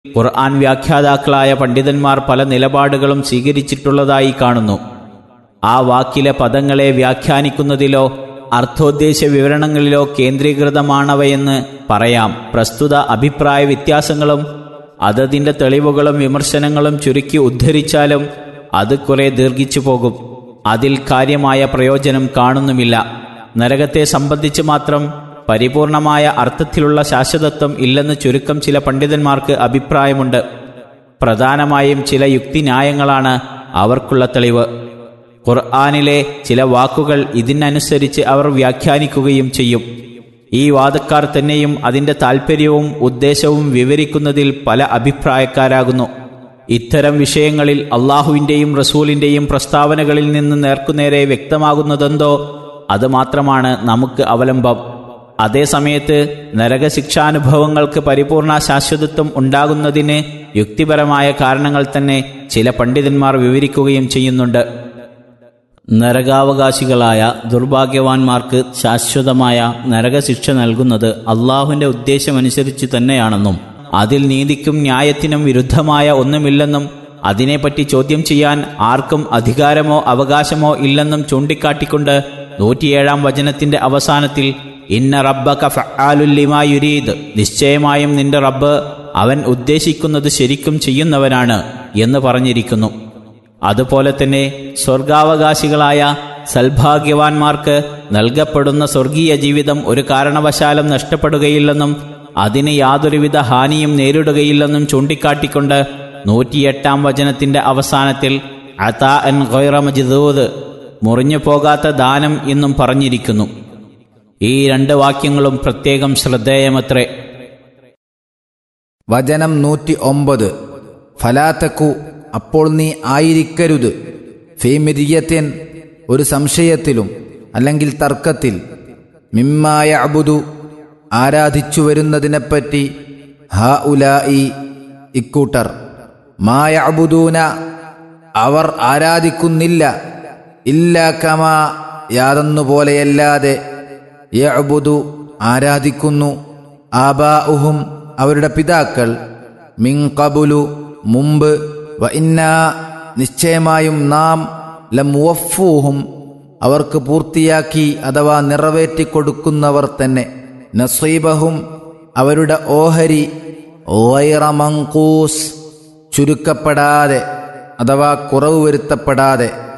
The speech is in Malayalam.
ഖുർആൻ വ്യാഖ്യാതാക്കളായ പണ്ഡിതന്മാർ പല നിലപാടുകളും സ്വീകരിച്ചിട്ടുള്ളതായി കാണുന്നു ആ വാക്കിലെ പദങ്ങളെ വ്യാഖ്യാനിക്കുന്നതിലോ അർത്ഥോദ്ദേശ വിവരണങ്ങളിലോ കേന്ദ്രീകൃതമാണവയെന്ന് പറയാം പ്രസ്തുത അഭിപ്രായ വ്യത്യാസങ്ങളും അതതിൻ്റെ തെളിവുകളും വിമർശനങ്ങളും ചുരുക്കി ഉദ്ധരിച്ചാലും അത് കുറെ ദീർഘിച്ചു പോകും അതിൽ കാര്യമായ പ്രയോജനം കാണുന്നുമില്ല നരകത്തെ സംബന്ധിച്ച് മാത്രം പരിപൂർണമായ അർത്ഥത്തിലുള്ള ശാശ്വതത്വം ഇല്ലെന്ന് ചുരുക്കം ചില പണ്ഡിതന്മാർക്ക് അഭിപ്രായമുണ്ട് പ്രധാനമായും ചില യുക്തിന്യായങ്ങളാണ് അവർക്കുള്ള തെളിവ് ഖുർആാനിലെ ചില വാക്കുകൾ ഇതിനനുസരിച്ച് അവർ വ്യാഖ്യാനിക്കുകയും ചെയ്യും ഈ വാദക്കാർ തന്നെയും അതിൻ്റെ താൽപ്പര്യവും ഉദ്ദേശവും വിവരിക്കുന്നതിൽ പല അഭിപ്രായക്കാരാകുന്നു ഇത്തരം വിഷയങ്ങളിൽ അള്ളാഹുവിൻ്റെയും റസൂലിൻ്റെയും പ്രസ്താവനകളിൽ നിന്ന് നേർക്കുനേരെ വ്യക്തമാകുന്നതെന്തോ അത് മാത്രമാണ് നമുക്ക് അവലംബം അതേസമയത്ത് നരകശിക്ഷാനുഭവങ്ങൾക്ക് പരിപൂർണ ശാശ്വതത്വം ഉണ്ടാകുന്നതിന് യുക്തിപരമായ കാരണങ്ങൾ തന്നെ ചില പണ്ഡിതന്മാർ വിവരിക്കുകയും ചെയ്യുന്നുണ്ട് നരകാവകാശികളായ ദുർഭാഗ്യവാന്മാർക്ക് ശാശ്വതമായ നരകശിക്ഷ നൽകുന്നത് അള്ളാഹുവിന്റെ ഉദ്ദേശമനുസരിച്ച് തന്നെയാണെന്നും അതിൽ നീതിക്കും ന്യായത്തിനും വിരുദ്ധമായ ഒന്നുമില്ലെന്നും അതിനെപ്പറ്റി ചോദ്യം ചെയ്യാൻ ആർക്കും അധികാരമോ അവകാശമോ ഇല്ലെന്നും ചൂണ്ടിക്കാട്ടിക്കൊണ്ട് നൂറ്റിയേഴാം വചനത്തിന്റെ അവസാനത്തിൽ ഇന്ന റബ്ബക ഫആലുല്ലിമാ യുരീദ് നിശ്ചയമായും നിന്റെ റബ്ബ് അവൻ ഉദ്ദേശിക്കുന്നത് ശരിക്കും ചെയ്യുന്നവനാണ് എന്ന് പറഞ്ഞിരിക്കുന്നു അതുപോലെ തന്നെ സ്വർഗാവകാശികളായ സൽഭാഗ്യവാന്മാർക്ക് നൽകപ്പെടുന്ന സ്വർഗീയ ജീവിതം ഒരു കാരണവശാലും നഷ്ടപ്പെടുകയില്ലെന്നും അതിന് യാതൊരുവിധ ഹാനിയും നേരിടുകയില്ലെന്നും ചൂണ്ടിക്കാട്ടിക്കൊണ്ട് നൂറ്റിയെട്ടാം വചനത്തിന്റെ അവസാനത്തിൽ അതാ എൻ ഗൈറമജിദൂദ് മുറിഞ്ഞു പോകാത്ത ദാനം എന്നും പറഞ്ഞിരിക്കുന്നു ഈ രണ്ട് വാക്യങ്ങളും പ്രത്യേകം ശ്രദ്ധേയമത്രേ വചനം നൂറ്റി ഒമ്പത് ഫലാത്തക്കു അപ്പോൾ നീ ആയിരിക്കരുത് ഫീമിരിയത്യൻ ഒരു സംശയത്തിലും അല്ലെങ്കിൽ തർക്കത്തിൽ മിമ്മായ അബുദു ആരാധിച്ചു വരുന്നതിനെപ്പറ്റി ഹ ഉലായി ഇക്കൂട്ടർ മായ അബുദൂന അവർ ആരാധിക്കുന്നില്ല ഇല്ല കമാ യാതൊന്നുപോലെയല്ലാതെ യഅബുദു ആരാധിക്കുന്നു ആബാഉഹും അവരുടെ പിതാക്കൾ മിൻ കബുലു മുമ്പ് വ ഇന്നാ നിശ്ചയമായും നാം ലമുവഫൂഹും അവർക്ക് പൂർത്തിയാക്കി അഥവാ നിറവേറ്റി കൊടുക്കുന്നവർ തന്നെ നസീബഹും അവരുടെ ഓഹരി ഓയറമങ്കൂസ് ചുരുക്കപ്പെടാതെ അഥവാ കുറവ് വരുത്തപ്പെടാതെ